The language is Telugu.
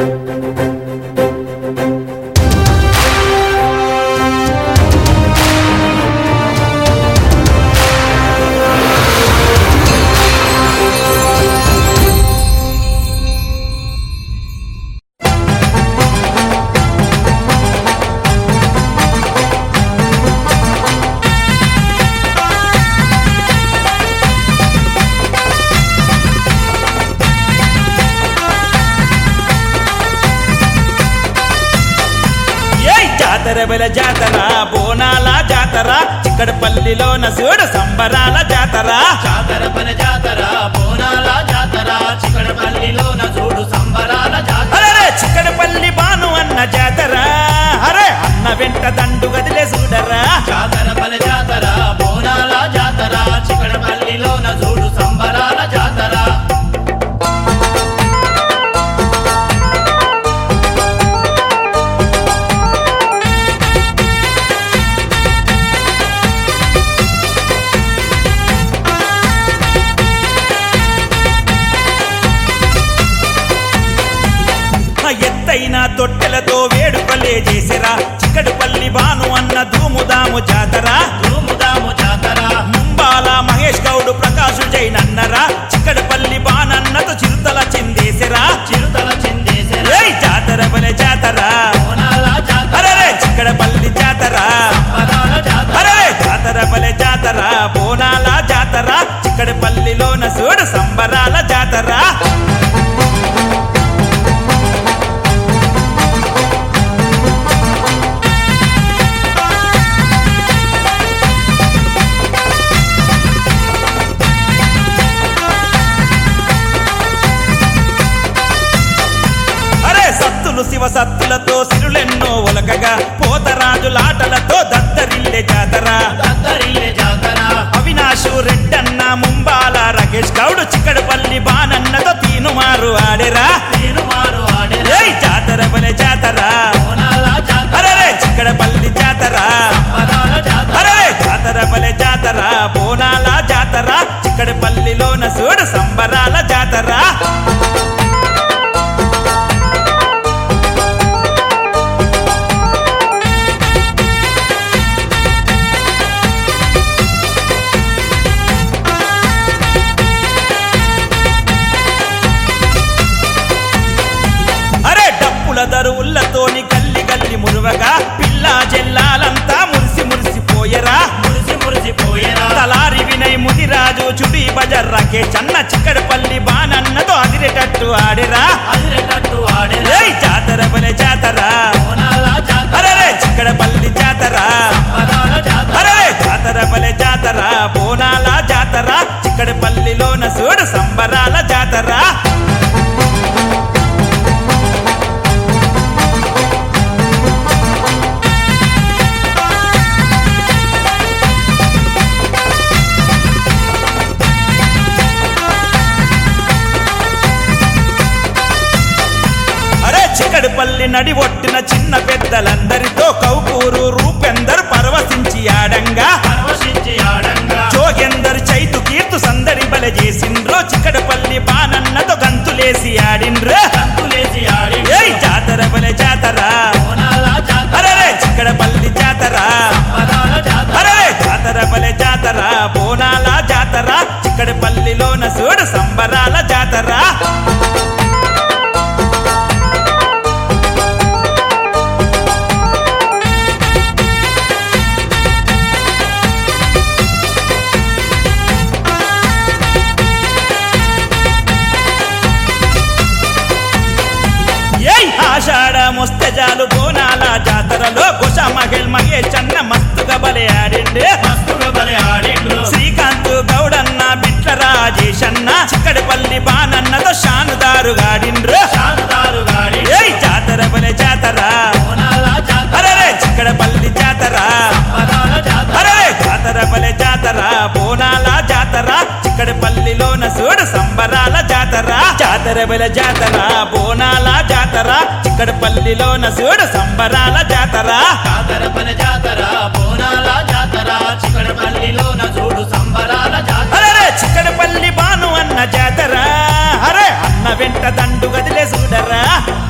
ఏయ్ జాతర వెల జాతర బోనాల జాతర చిక్కడపల్లిలో నసుడు సంబరాల జాతర జాతర పన జాతర బోనాల జాతర చికడపల్లిలోన చూడు సంబరాల జాతర అరే చిక్కడపల్లి బాను అన్న జాతర అరే అన్న వెంట దండు గదిలే చూడరా జాతర పన జాతర బోనాల జాతర చికడపల్లిలోన చూడు సంబరాల జాతర ఆ ఎత్తైన తొట్టెలతో వేడుకలే చేసిరా చిక్కడపల్లి బాను అన్న ధూముదాము జాతర ధూముదాము జాతర ముంబాల మహేష్ గౌడు ప్రకాశు జైనన్నరా చిక్కడపల్లి బానన్నతో చిరుతల చిందేసిరా చిరుతల చిందేసిన ఏయ్ జాతర బలే జాతర బోనాల జాతర అరే చిక్కడపల్లి జాతర సంబరాల జాతర అరే జాతర బలే జాతర బోనాల జాతర చిక్కడపల్లిలోన చూడు సంబరాల జాతర అరే సత్తులు శివ సత్తులతో సిరులెన్నో ఒలకగా పోతరాజులాటలతో దద్దరిల్లే జాతర దద్దరిల్లే జాతర అవినాశు రెడ్డన్న ముంబాల రాకేష్ గౌడు చిక్కడపల్లి బానన్నతో తీనుమారు ఆడెరా నేను మారు ఆడెల ఏయ్ జాతర బలే జాతర బోనాల జాతర అరే చిక్కడపల్లి జాతర సంబరాల జాతర అరే జాతర బలే జాతర బోనాల జాతర చిక్కడపల్లిలోన చూడు సంబరాల జాతర అరే డప్పుల దరువులతోని గల్లి గల్లి మురువగా పిల్ల జెల్లాలంతా మురిసి మురిసిపోయరా మురిసి మురిసిపోయేరా తలారి వినయ్ ముదిరాజు చుడి బజర్ రాకే చన్న చిక్కడపల్లి బానన్నతో అదిరేటట్టు ఆడిరా అదిరేటట్టు ఆడెల ఏయ్ జాతర బలే జాతర బోనాల జాతర అరే చిక్కడపల్లి జాతర సంబరాల జాతర అరే జాతర బలే జాతర బోనాల జాతర చిక్కడపల్లిలోన చూడు సంబరాల జాతర అరే చిక్కడపల్లి నడి ఒట్టిన చిన్న పెద్దలందరితో కౌకూరు రూపెందరు పరవశించి ఆడంగా పరవశించి ఆడంగా జోగెందరు చైతు కీర్తు సందడి బల చేసిండ్రో చిక్కడపల్లి బానన్నతో గంతులేసి ఆడిండ్రు కంతులేసి ఆడి ఏయ్ జాతర బలే జాతర బోనాల జాతర అరే చిక్కడపల్లి జాతర సంబరాల జాతర అరే జాతర బలే జాతర బోనాల జాతర చిక్కడపల్లిలోన చూడు సంబరాల జాతర ఏయ్ ఆషాఢ మొస్తజాలు బోనాల జాతరలో కుష మహిళ్ మహేష్ అన్న మస్తుగా బలే ఆడిండే మస్తుగా బలి ఆడిండ్రు శ్రీకాంత్ గౌడన్న బిట్ల రాజేష్ అన్న చిక్కడపల్లి బానన్నతో షానుదారుగాడిండ్రు శాంతారు గాడి ఏయ్ జాతర బలే జాతర బోనాల జాతర అరే చిక్కడపల్లి జాతర సంబరాల జాతర అరే జాతర బలే జాతర బోనాల జాతర చిక్కడపల్లిలోన చూడు సంబరాల జాతర జాతర బలే జాతర బోనాల జాతర చిక్కడపల్లిలోన చూడు సంబరాల జాతర జాతర పన జాతర బోనాల జాతర చికడపల్లిలోన చూడు సంబరాల జాతర అరే చిక్కడపల్లి బాను అన్న జాతర అరే అన్న వెంట దండు గదిలే చూడరా